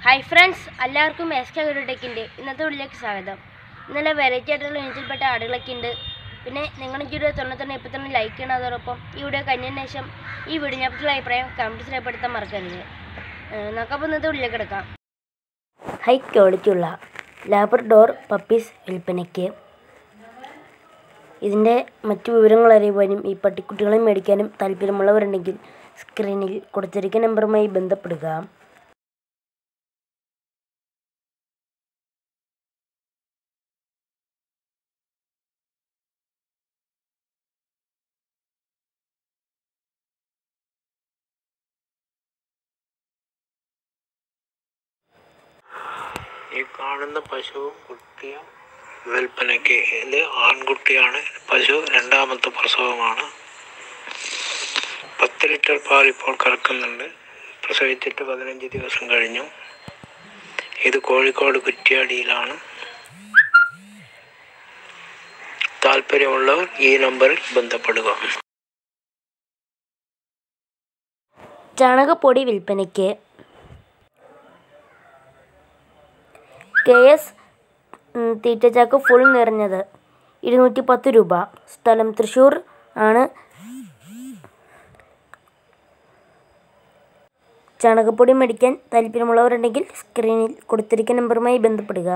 hi friends എല്ലാവർക്കും S K ടെക്കിൻ്റെ ഇന്നത്തെ വീട്ടിലേക്ക് സ്വാഗതം ഇന്നലെ വെറൈറ്റി ആയിട്ടുള്ള ഇനത്തിൽപ്പെട്ട ആടുകളൊക്കെ ഉണ്ട് പിന്നെ നിങ്ങൾ എനിക്ക് വീഡിയോ തൊണ്ണൂറ്റൊന്ന് ഇപ്പോൾ തന്നെ ലൈക്ക് ചെയ്യണം അതോടൊപ്പം ഈ വീഡിയോ കഴിഞ്ഞതിന് ശേഷം ഈ വീഡിയോനെ പറ്റിയുള്ള അഭിപ്രായം കമൻറ്റ് രേഖപ്പെടുത്താൻ മറക്കരുത് ഏഹ് നമുക്കപ്പോൾ ഇന്നത്തെ വീട്ടിലേക്ക് എടുക്കാം ഹൈ ക്വാളിറ്റിയുള്ള ലാബ്രഡോർ പപ്പീസ് വിൽപ്പനയ്ക്ക് ഇതിൻ്റെ മറ്റു വിവരങ്ങൾ അറിയുവാനും ഈ പട്ടിക്കുട്ടികളെ മേടിക്കാനും താല്പര്യമുള്ളവരുണ്ടെങ്കിൽ സ്ക്രീനിൽ കൊടുത്തിരിക്കുന്ന നമ്പറുമായി ബന്ധപ്പെടുക ഈ കാണുന്ന പശു കുട്ടിയും വിൽപ്പനയ്ക്ക് ഇത് ആൺകുട്ടിയാണ് പശു രണ്ടാമത്തെ പ്രസവമാണ് പത്ത് ലിറ്റർ പാൽ ഇപ്പോൾ കറക്കുന്നുണ്ട് പ്രസവിച്ചിട്ട് പതിനഞ്ച് ദിവസം കഴിഞ്ഞു ഇത് കോഴിക്കോട് കുറ്റ്യാടിയിലാണ് താല്പര്യമുള്ളവർ ഈ നമ്പറിൽ ബന്ധപ്പെടുക ചാണകപ്പൊടി വിൽപ്പനയ്ക്ക് കെ എസ് ഉം, തീറ്റച്ചാക്ക് ഫുൾ നിറഞ്ഞത് ഇരുന്നൂറ്റി പത്ത് രൂപ സ്ഥലം തൃശ്ശൂർ ആണ് ചാണകപ്പൊടി മേടിക്കാൻ താല്പര്യമുള്ളവരുണ്ടെങ്കിൽ സ്ക്രീനിൽ കൊടുത്തിരിക്കുന്ന നമ്പറുമായി ബന്ധപ്പെടുക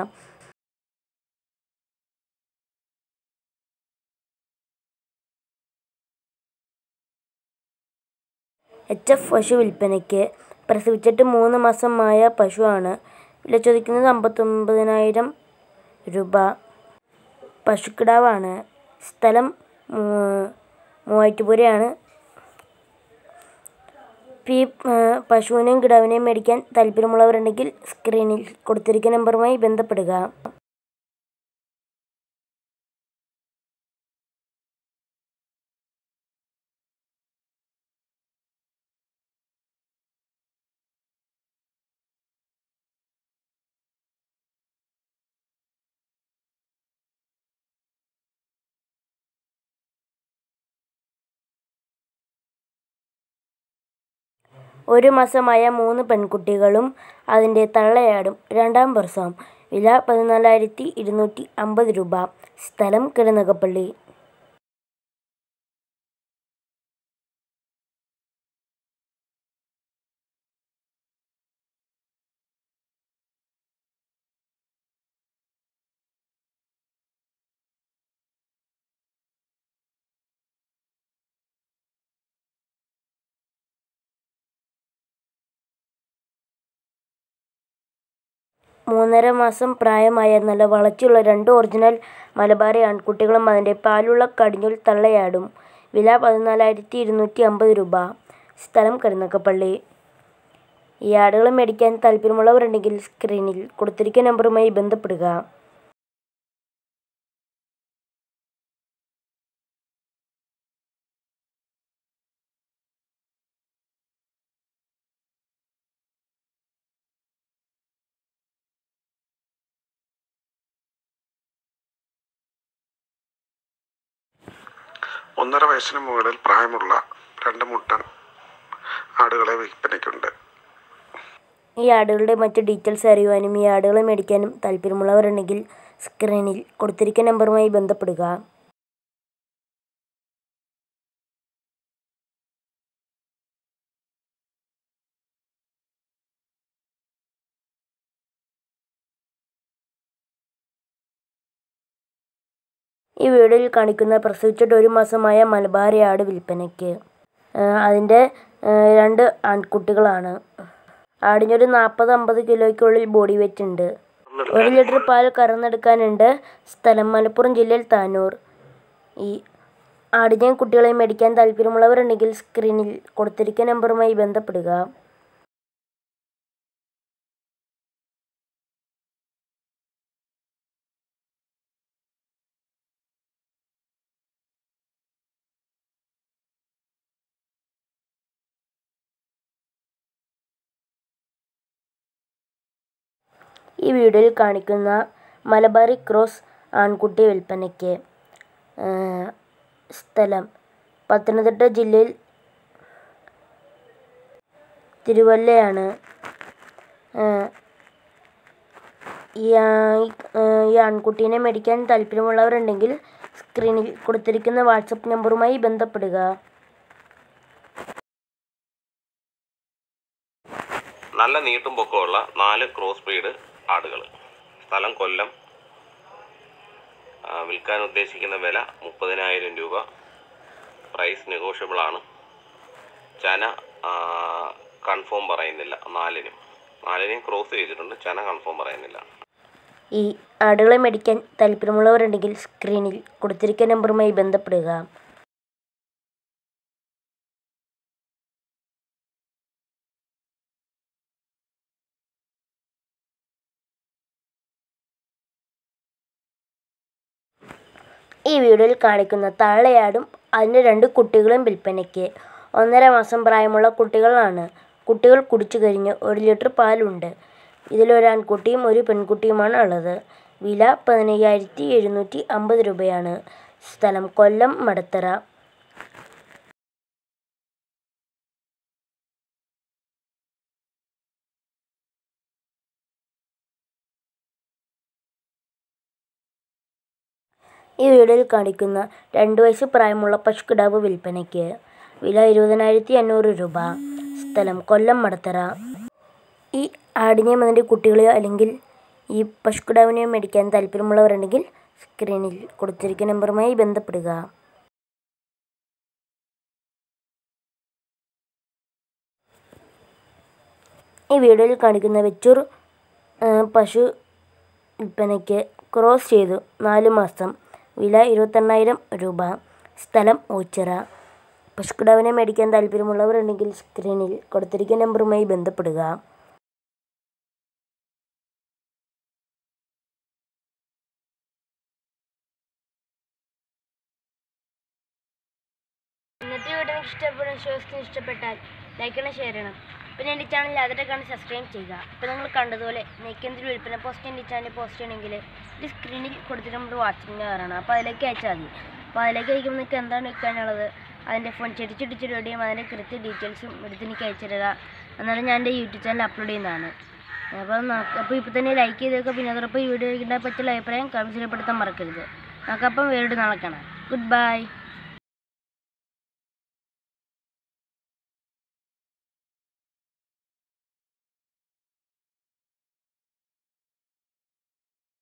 എച്ച് എഫ് പശു വിൽപ്പനയ്ക്ക് പ്രസവിച്ചിട്ട് മൂന്ന് മാസമായ പശുവാണ് വില ചോദിക്കുന്നത് അമ്പത്തൊമ്പതിനായിരം രൂപ പശുക്കിടാവാണ് സ്ഥലം മൂ- മൂവാറ്റുപുരയാണ് ഈ പശുവിനെയും കിടാവിനെയും മേടിക്കാൻ താല്പര്യമുള്ളവരുണ്ടെങ്കിൽ സ്ക്രീനിൽ കൊടുത്തിരിക്കുന്ന നമ്പറുമായി ബന്ധപ്പെടുക ഒരു മാസമായ മൂന്ന് പെൺകുട്ടികളും അതിൻ്റെ തള്ളയാടും രണ്ടാം പ്രസവം വില പതിനാലായിരത്തി ഇരുന്നൂറ്റി അമ്പത് രൂപ സ്ഥലം കിടനകപ്പള്ളി മൂന്നര മാസം പ്രായമായ നല്ല വളർച്ചയുള്ള രണ്ട് ഒറിജിനൽ മലബാറി ആൺകുട്ടികളും അതിൻ്റെ പാലുള്ള കടിഞ്ഞുൽ തള്ളയാടും വില പതിനാലായിരത്തി ഇരുന്നൂറ്റി അമ്പത് രൂപ സ്ഥലം കരുനക്കപ്പള്ളി ഈ ആടുകൾ മേടിക്കാൻ താല്പര്യമുള്ളവരുണ്ടെങ്കിൽ സ്ക്രീനിൽ കൊടുത്തിരിക്കുന്ന നമ്പറുമായി ബന്ധപ്പെടുക ഒന്നര വയസ്സിന് മുകളിൽ പ്രായമുള്ള രണ്ട് മുട്ടൻ ആടുകളെ വിൽപ്പനയ്ക്കുണ്ട് ഈ ആടുകളുടെ മറ്റ് ഡീറ്റെയിൽസ് അറിയുവാനും ഈ ആടുകളെ മേടിക്കാനും താല്പര്യമുള്ളവരുണ്ടെങ്കിൽ സ്ക്രീനിൽ കൊടുത്തിരിക്കുന്ന നമ്പറുമായി ബന്ധപ്പെടുക ഈ വീഡിയോയിൽ കാണിക്കുന്ന പ്രസവിച്ചിട്ട് ഒരു മാസമായ മലബാറി ആട് വിൽപ്പനയ്ക്ക് ആ, അതിൻ്റെ ആ, രണ്ട് ആൺകുട്ടികളാണ് ആടിനൊരു നാൽപ്പത് അമ്പത് കിലോയ്ക്കുള്ളിൽ ബോഡി വെയിറ്റ് ഉണ്ട് ഒരു ലിറ്റർ പാൽ കറന്നെടുക്കാനുണ്ട് സ്ഥലം മലപ്പുറം ജില്ലയിൽ താനൂർ ഈ ആടിനെയും കുട്ടികളെയും മേടിക്കാൻ താല്പര്യമുള്ളവരുണ്ടെങ്കിൽ സ്ക്രീനിൽ കൊടുത്തിരിക്കുന്ന നമ്പറുമായി ബന്ധപ്പെടുക ഈ വീഡിയോയിൽ കാണിക്കുന്ന മലബാറി ക്രോസ് ആൺകുട്ടി വിൽപ്പനയ്ക്ക് ആ, സ്ഥലം പത്തനംതിട്ട ജില്ലയിൽ തിരുവല്ലയാണ് ഈ ആ, ഈ, ആ, ഈ ആൺകുട്ടീനെ മേടിക്കാൻ താല്പര്യമുള്ളവരുണ്ടെങ്കിൽ സ്ക്രീനിൽ കൊടുത്തിരിക്കുന്ന വാട്സപ്പ് നമ്പറുമായി ബന്ധപ്പെടുക നല്ല നീട്ടും പൊക്കമുള്ള നാല് ക്രോസ് ബ്രീഡ് ആടുകൾ സ്ഥലം കൊല്ലം ആ, വിൽക്കാൻ ഉദ്ദേശിക്കുന്ന വില മുപ്പതിനായിരം രൂപ പ്രൈസ് നെഗോഷ്യബിൾ ആണ് ചന കൺഫേം പറയുന്നില്ല നാലിനും നാലിനെയും ക്രോസ് ചെയ്തിട്ടുണ്ട് ചന കൺഫേം പറയുന്നില്ല ഈ ആടുകളെ മേടിക്കാൻ താല്പര്യമുള്ളവരുണ്ടെങ്കിൽ സ്ക്രീനിൽ കൊടുത്തിരിക്കുന്ന നമ്പറുമായി ബന്ധപ്പെടുക ഈ വീഡിയോയിൽ കാണിക്കുന്ന തള്ളയാടും അതിൻ്റെ രണ്ട് കുട്ടികളും വിൽപ്പനയ്ക്ക് ഒന്നര മാസം പ്രായമുള്ള കുട്ടികളാണ് കുട്ടികൾ കുടിച്ചു കഴിഞ്ഞ് ഒരു ലിറ്റർ പാലുണ്ട് ഇതിലൊരു ആൺകുട്ടിയും ഒരു പെൺകുട്ടിയുമാണ് ഉള്ളത് വില പതിനയ്യായിരത്തി എഴുന്നൂറ്റി അമ്പത് രൂപയാണ് സ്ഥലം കൊല്ലം മടത്തറ ഈ വീഡിയോയിൽ കാണിക്കുന്ന രണ്ട് വയസ്സ് പ്രായമുള്ള പശുക്കിടാവ് വിൽപ്പനയ്ക്ക് വില ഇരുപതിനായിരത്തി അഞ്ഞൂറ് രൂപ സ്ഥലം കൊല്ലം മടത്തറ ഈ ആടിനെയും അതിൻ്റെ കുട്ടികളെയോ അല്ലെങ്കിൽ ഈ പശുക്കിടാവിനെയോ മേടിക്കാൻ താല്പര്യമുള്ളവരുണ്ടെങ്കിൽ സ്ക്രീനിൽ കൊടുത്തിരിക്കുന്ന നമ്പറുമായി ബന്ധപ്പെടുക ഈ വീഡിയോയിൽ കാണിക്കുന്ന വെച്ചൂർ ആ, പശു വിൽപ്പനയ്ക്ക് ക്രോസ് ചെയ്തു നാല് മാസം വില ഇരുപത്തെണ്ണായിരം രൂപ സ്ഥലം ഓച്ചിറ പശുക്കിടാവിനെ മേടിക്കാൻ താല്പര്യമുള്ളവരുണ്ടെങ്കിൽ സ്ക്രീനിൽ കൊടുത്തിരിക്കുന്ന നമ്പറുമായി ബന്ധപ്പെടുക ഇന്നത്തെ വീഡിയോ ഇഷ്ടപ്പെടുന്ന ഷോസിന് ഇഷ്ടപ്പെട്ടാൽ ലൈക്ക് ചെയ്യണം ഷെയർ ചെയ്യണം പിന്നെ എൻ്റെ ചാനൽ അതിൻ്റെ കാണി സബ്സ്ക്രൈബ് ചെയ്യുക ഇപ്പോൾ നിങ്ങൾ കണ്ടതുപോലെ നെയ്ക്കെന്തൊരു വിൽപ്പന പോസ്റ്റ് എൻ്റെ ചാനൽ പോസ്റ്റ് ചെയ്യണമെങ്കിൽ ഈ സ്ക്രീനിൽ കൊടുത്തിട്ട് നമ്മൾ വാട്സപ്പ് നമ്പറാണ് അപ്പോൾ അതിലേക്ക് അയച്ചാൽ മതി അപ്പോൾ അതിലേക്ക് അയക്കുമ്പോൾ നിങ്ങൾക്ക് എന്താണ് വെക്കാനുള്ളത് അതിൻ്റെ ഫോൺ ചെടിച്ചിടിച്ചൊരു വീഡിയോയും അതിൻ്റെ കൃത്യ ഡീറ്റെയിൽസും എടുത്ത് എനിക്ക് അയച്ചു തരിക എന്നാലും ഞാൻ എൻ്റെ യൂട്യൂബ് ചാനൽ അപ്ലോഡ് ചെയ്യുന്നതാണ് അപ്പോൾ അപ്പോൾ ഇപ്പോൾ തന്നെ ലൈക്ക് ചെയ്തേക്കുക പിന്നെ അതോടൊപ്പം ഈ വീഡിയോയുടെ പറ്റിയുള്ള അഭിപ്രായം കമൻറ്റ് ചെയ്യപ്പെടുത്താൻ മറക്കരുത് നമുക്കപ്പം വേറെ നാളെ കാണാം ഗുഡ് ബൈ